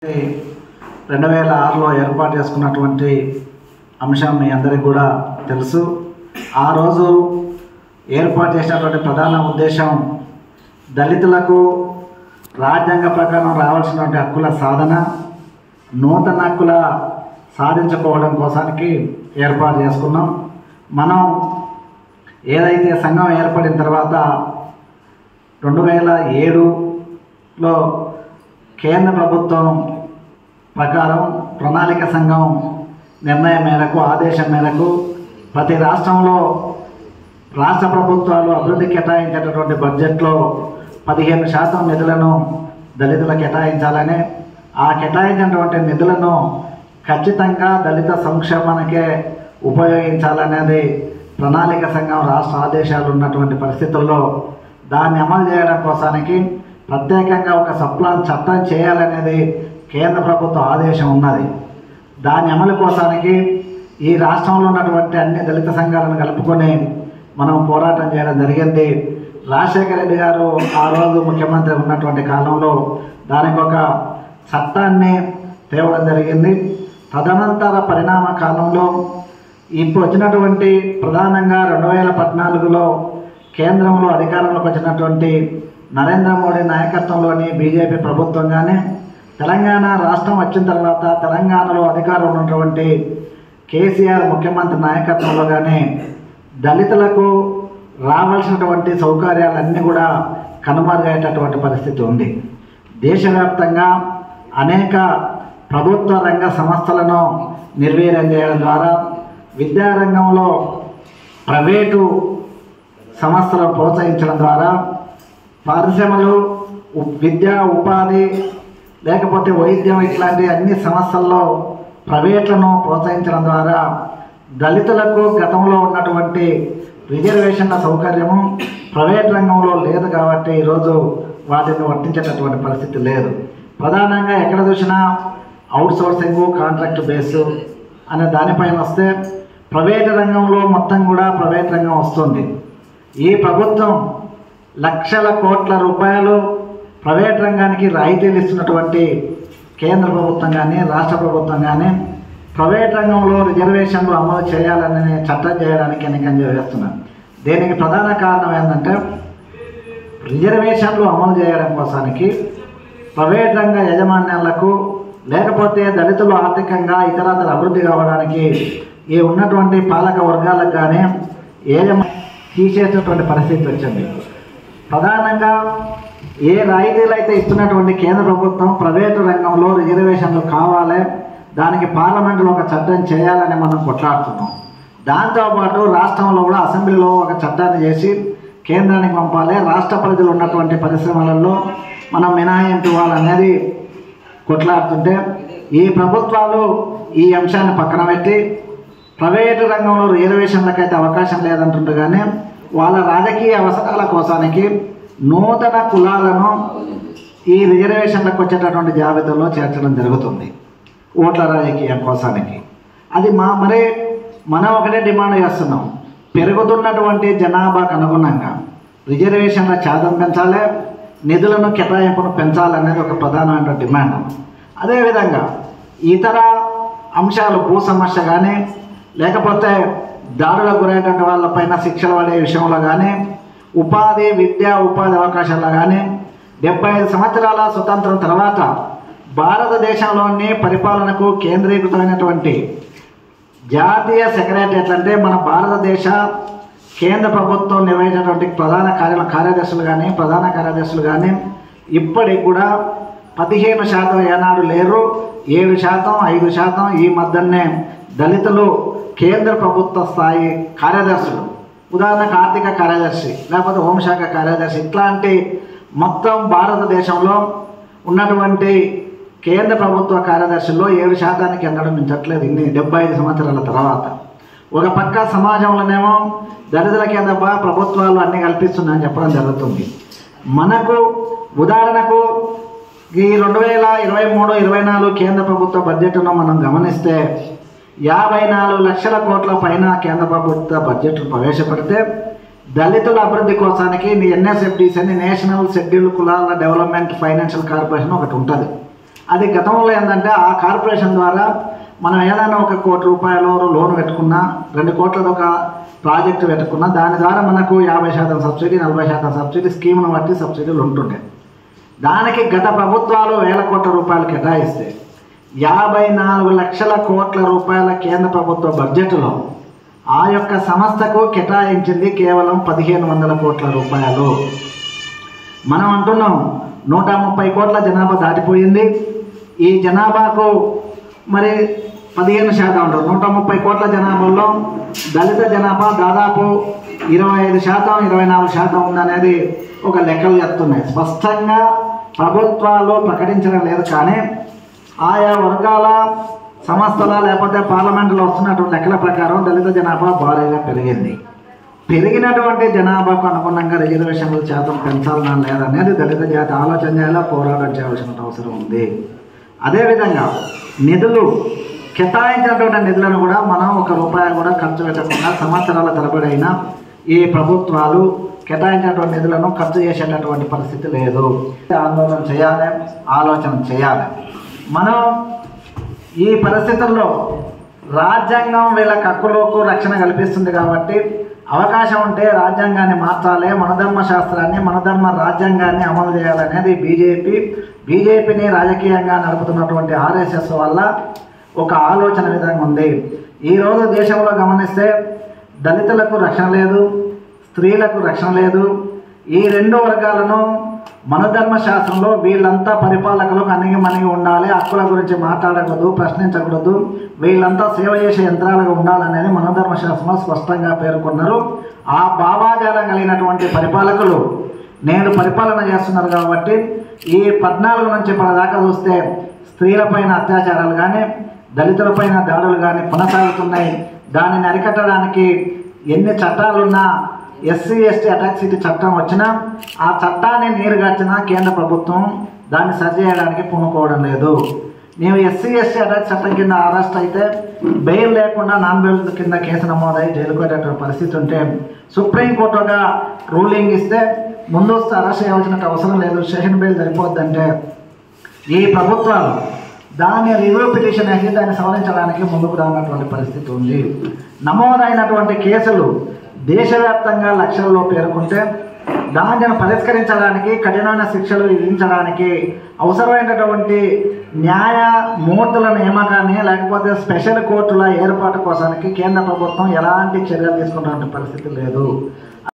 రెండు వేల ఆరులో ఏర్పాటు చేసుకున్నటువంటి అంశం మీ అందరికీ కూడా తెలుసు ఆ రోజు ఏర్పాటు చేసినటువంటి ప్రధాన ఉద్దేశం దళితులకు రాజ్యాంగ ప్రకారం రావాల్సినటువంటి హక్కుల సాధన నూతన హక్కుల సాధించుకోవడం కోసానికి ఏర్పాటు చేసుకున్నాం మనం ఏదైతే సంఘం ఏర్పడిన తర్వాత రెండు వేల ఏడులో కేంద్ర ప్రభుత్వం ప్రకారం ప్రణాళిక సంఘం నిర్ణయం మేరకు ఆదేశం మేరకు ప్రతి రాష్ట్రంలో రాష్ట్ర ప్రభుత్వాలు అభివృద్ధి కేటాయించేటటువంటి బడ్జెట్లో పదిహేను శాతం నిధులను దళితులకు కేటాయించాలని ఆ కేటాయించినటువంటి నిధులను ఖచ్చితంగా దళిత సంక్షేమానికే ఉపయోగించాలనేది ప్రణాళిక సంఘం రాష్ట్ర ఆదేశాలు ఉన్నటువంటి పరిస్థితుల్లో దాన్ని అమలు చేయడం కోసానికి ప్రత్యేకంగా ఒక సప్లాన్ చట్టం చేయాలనేది కేంద్ర ప్రభుత్వ ఆదేశం ఉన్నది దాని అమలు కోసానికి ఈ రాష్ట్రంలో ఉన్నటువంటి అన్ని దళిత సంఘాలను కలుపుకొని మనం పోరాటం చేయడం జరిగింది రాజశేఖర రెడ్డి గారు ఆ రోజు ముఖ్యమంత్రి ఉన్నటువంటి కాలంలో దానికి ఒక చట్టాన్ని తేవడం జరిగింది తదనంతర పరిణామ కాలంలో ఇప్పుడు వచ్చినటువంటి ప్రధానంగా రెండు వేల పద్నాలుగులో కేంద్రంలో అధికారంలోకి వచ్చినటువంటి నరేంద్ర మోడీ నాయకత్వంలోని బీజేపీ ప్రభుత్వం కానీ తెలంగాణ రాష్ట్రం వచ్చిన తర్వాత తెలంగాణలో అధికారంలో ఉన్నటువంటి కేసీఆర్ ముఖ్యమంత్రి నాయకత్వంలో కానీ దళితులకు రావాల్సినటువంటి సౌకర్యాలన్నీ కూడా కనుమరుగయ్యేటటువంటి పరిస్థితి ఉంది దేశవ్యాప్తంగా అనేక ప్రభుత్వ రంగ సంస్థలను నిర్వీర్యం చేయడం ద్వారా విద్యారంగంలో ప్రైవేటు సంస్థలను ప్రోత్సహించడం ద్వారా పరిశ్రమలు ఉ- విద్యా ఉపాధి లేకపోతే వైద్యం ఇట్లాంటి అన్ని సంస్థల్లో ప్రైవేట్లను ప్రోత్సహించడం ద్వారా దళితులకు గతంలో ఉన్నటువంటి రిజర్వేషన్ల సౌకర్యము ప్రైవేట్ రంగంలో లేదు కాబట్టి ఈరోజు వాటిని వర్తించేటటువంటి పరిస్థితి లేదు ప్రధానంగా ఎక్కడ చూసినా అవుట్ సోర్సింగ్ కాంట్రాక్ట్ బేసు అనే దానిపైన వస్తే ప్రైవేట్ రంగంలో మొత్తం కూడా ప్రైవేట్ రంగం వస్తుంది ఈ ప్రభుత్వం లక్షల కోట్ల రూపాయలు ప్రైవేట్ రంగానికి రాయితీలు ఇస్తున్నటువంటి కేంద్ర ప్రభుత్వం కానీ రాష్ట్ర ప్రభుత్వం కానీ ప్రైవేట్ రంగంలో రిజర్వేషన్లు అమలు చేయాలని చట్టం చేయడానికి ఎన్నికని చేస్తున్నారు దీనికి ప్రధాన కారణం ఏంటంటే రిజర్వేషన్లు అమలు చేయడం కోసానికి ప్రైవేట్ రంగ యజమాన్యాలకు లేకపోతే దళితులు ఆర్థికంగా ఇతరతర అభివృద్ధి కావడానికి ఈ ఉన్నటువంటి పాలక వర్గాలకు కానీ యజమా తీసేటటువంటి పరిస్థితి వచ్చింది ప్రధానంగా ఏ రాయితీలు అయితే ఇస్తున్నటువంటి కేంద్ర ప్రభుత్వం ప్రైవేటు రంగంలో రిజర్వేషన్లు కావాలి దానికి పార్లమెంటులో ఒక చట్టం చేయాలని మనం కొట్లాడుతున్నాం దాంతోపాటు రాష్ట్రంలో కూడా అసెంబ్లీలో ఒక చట్టాన్ని చేసి కేంద్రానికి పంపాలి రాష్ట్ర ప్రజలు ఉన్నటువంటి పరిశ్రమలలో మనం మినహాయింపు ఇవ్వాలనేది కొట్లాడుతుంటే ఈ ప్రభుత్వాలు ఈ అంశాన్ని పక్కన పెట్టి ప్రైవేటు రంగంలో రిజర్వేషన్లకైతే అవకాశం లేదంటుండే కానీ వాళ్ళ రాజకీయ అవసరాల కోసానికి నూతన కులాలను ఈ రిజర్వేషన్లకు వచ్చేటటువంటి జాబితాలో చేర్చడం జరుగుతుంది ఓట్ల రాజకీయం కోసానికి అది మా మరి మనం ఒకటే డిమాండ్ చేస్తున్నాం పెరుగుతున్నటువంటి జనాభాకు అనుగుణంగా రిజర్వేషన్ల శాతం పెంచాలి నిధులను కేటాయింపును పెంచాలనేది ఒక ప్రధానమైన డిమాండ్ అదేవిధంగా ఇతర అంశాలు భూ సమస్య కానీ లేకపోతే దాడులకు గురైనటువంటి వాళ్ళపైన శిక్షలు పడే విషయంలో కానీ ఉపాధి విద్యా ఉపాధి అవకాశాల్లో కానీ డెబ్బై ఐదు సంవత్సరాల స్వతంత్రం తర్వాత భారతదేశంలోని పరిపాలనకు కేంద్రీకృతమైనటువంటి జాతీయ సెక్రటరియట్ అంటే మన భారతదేశ కేంద్ర ప్రభుత్వం నిర్వహించినటువంటి ప్రధాన కార్య కార్యదర్శులు కానీ ప్రధాన కార్యదర్శులు కానీ ఇప్పటికి కూడా పదిహేను శాతం ఏనాడు లేరు ఏడు శాతం ఐదు శాతం ఈ మధ్యనే దళితులు కేంద్ర ప్రభుత్వ స్థాయి కార్యదర్శులు ఉదాహరణకు ఆర్థిక కార్యదర్శి లేకపోతే హోంశాఖ కార్యదర్శి ఇట్లాంటి మొత్తం భారతదేశంలో ఉన్నటువంటి కేంద్ర ప్రభుత్వ కార్యదర్శుల్లో ఏడు శాతానికి ఎన్నడూ మించట్లేదు ఇన్ని డెబ్బై ఐదు సంవత్సరాల తర్వాత ఒక పక్క సమాజంలోనేమో దళితుల కింద బా- ప్రభుత్వాలు అన్ని కల్పిస్తున్నాయని చెప్పడం జరుగుతుంది మనకు ఉదాహరణకు ఈ రెండు వేల ఇరవై మూడు ఇరవై నాలుగు కేంద్ర ప్రభుత్వ బడ్జెట్ను మనం గమనిస్తే యాభై నాలుగు లక్షల కోట్ల పైన కేంద్ర ప్రభుత్వ బడ్జెట్ ప్రవేశపెడితే దళితుల అభివృద్ధి కోసానికి ఎన్ఎస్ఎఫ్డిసి అని నేషనల్ షెడ్యూల్ కులాల డెవలప్మెంట్ ఫైనాన్షియల్ కార్పొరేషన్ ఒకటి ఉంటుంది అది గతంలో ఏంటంటే ఆ కార్పొరేషన్ ద్వారా మనం ఏదైనా ఒక కోటి రూపాయలు లోన్ పెట్టుకున్నా రెండు కోట్లది ఒక ప్రాజెక్టు పెట్టుకున్నా దాని ద్వారా మనకు యాభై శాతం సబ్సిడీ నలభై శాతం సబ్సిడీ స్కీమ్ను బట్టి సబ్సిడీలు ఉంటుండే దానికి గత ప్రభుత్వాలు వేల కోట్ల రూపాయలు కేటాయిస్తే యాభై నాలుగు లక్షల కోట్ల రూపాయల కేంద్ర ప్రభుత్వ బడ్జెట్లో ఆ యొక్క సంస్థకు కేటాయించింది కేవలం పదిహేను వందల కోట్ల రూపాయలు మనం అంటున్నాం నూట ముప్పై కోట్ల జనాభా దాటిపోయింది ఈ జనాభాకు మరి పదిహేను శాతం ఉంటుంది నూట ముప్పై కోట్ల జనాభాలో దళిత జనాభా దాదాపు ఇరవై ఐదు శాతం ఇరవై నాలుగు శాతం ఉందనేది ఒక లెక్కలు చెప్తున్నాయి స్పష్టంగా ప్రభుత్వాలు ప్రకటించడం లేదు కానీ ఆయా వర్గాల సంస్థల లేకపోతే పార్లమెంటులో వస్తున్నటువంటి లెక్కల ప్రకారం దళిత జనాభా భారీగా పెరిగింది పెరిగినటువంటి జనాభాకు అనుగుణంగా రిజర్వేషన్ల శాతం పెంచాలన్నా లేదనేది దళిత జాతి ఆలోచన చేయాలా పోరాటం చేయాల్సిన అవసరం ఉంది అదేవిధంగా నిధులు కేటాయించినటువంటి నిధులను కూడా మనం ఒక రూపాయి కూడా ఖర్చు పెట్టకుండా సంవత్సరాల తరబడి అయినా ఈ ప్రభుత్వాలు కేటాయించినటువంటి నిధులను ఖర్చు చేసేటటువంటి పరిస్థితి లేదు ఆందోళన చేయాలి ఆలోచన చేయాలి మనం ఈ పరిస్థితుల్లో రాజ్యాంగం వీళ్ళకి హక్కులకు రక్షణ కల్పిస్తుంది కాబట్టి అవకాశం ఉంటే రాజ్యాంగాన్ని మార్చాలి మనధర్మ శాస్త్రాన్ని మనధర్మ రాజ్యాంగాన్ని అమలు చేయాలనేది బీజేపీ బీజేపీని రాజకీయంగా నడుపుతున్నటువంటి ఆర్ఎస్ఎస్ వల్ల ఒక ఆలోచన విధంగా ఉంది ఈరోజు దేశంలో గమనిస్తే దళితులకు రక్షణ లేదు స్త్రీలకు రక్షణ లేదు ఈ రెండు వర్గాలను మనధర్మ శాస్త్రంలో వీళ్ళంతా పరిపాలకులకు అణిగి మణిగి ఉండాలి హక్కుల గురించి మాట్లాడకూడదు ప్రశ్నించకూడదు వీళ్ళంతా సేవ చేసే యంత్రాలుగా ఉండాలనేది మనధర్మ శాస్త్రంలో స్పష్టంగా పేర్కొన్నారు ఆ భావాజాలం కలిగినటువంటి పరిపాలకులు నేను పరిపాలన చేస్తున్నారు కాబట్టి ఈ పద్నాలుగు నుంచి ఇప్పటిదాకా చూస్తే స్త్రీలపైన అత్యాచారాలు కానీ దళితులపైన దాడులు కానీ కొనసాగుతున్నాయి దానిని అరికట్టడానికి ఎన్ని చట్టాలున్నా ఎస్సీ ఎస్టీ అటాక్సిటీ చట్టం వచ్చినా ఆ చట్టాన్ని నీరుగార్చినా కేంద్ర ప్రభుత్వం దాన్ని సరిచేయడానికి పూనుకోవడం లేదు మేము ఎస్సీ ఎస్టీ అటాక్ చట్టం కింద అరెస్ట్ అయితే బెయిల్ లేకుండా నాన్ బెయిల్ కింద కేసు నమోదై జైలుకు వెళ్ళేటువంటి పరిస్థితి ఉంటే సుప్రీంకోర్టు ఒక రూలింగ్ ఇస్తే ముందస్తు అరెస్ట్ చేయవలసిన అవసరం లేదు సెషన్ బెయిల్ సరిపోద్దంటే ఈ ప్రభుత్వాలు దాన్ని రివ్యూ పిటిషన్ వేసి దాన్ని సవరించడానికి ముందుకు రానటువంటి పరిస్థితి ఉంది నమోదైనటువంటి కేసులు దేశవ్యాప్తంగా లక్షల్లో పేర్కొంటే దానిని పరిష్కరించడానికి కఠినమైన శిక్షలు విధించడానికి అవసరమైనటువంటి న్యాయ మూర్తుల నియామకాన్ని లేకపోతే స్పెషల్ కోర్టుల ఏర్పాటు కోసానికి కేంద్ర ప్రభుత్వం ఎలాంటి చర్యలు తీసుకున్నటువంటి పరిస్థితి లేదు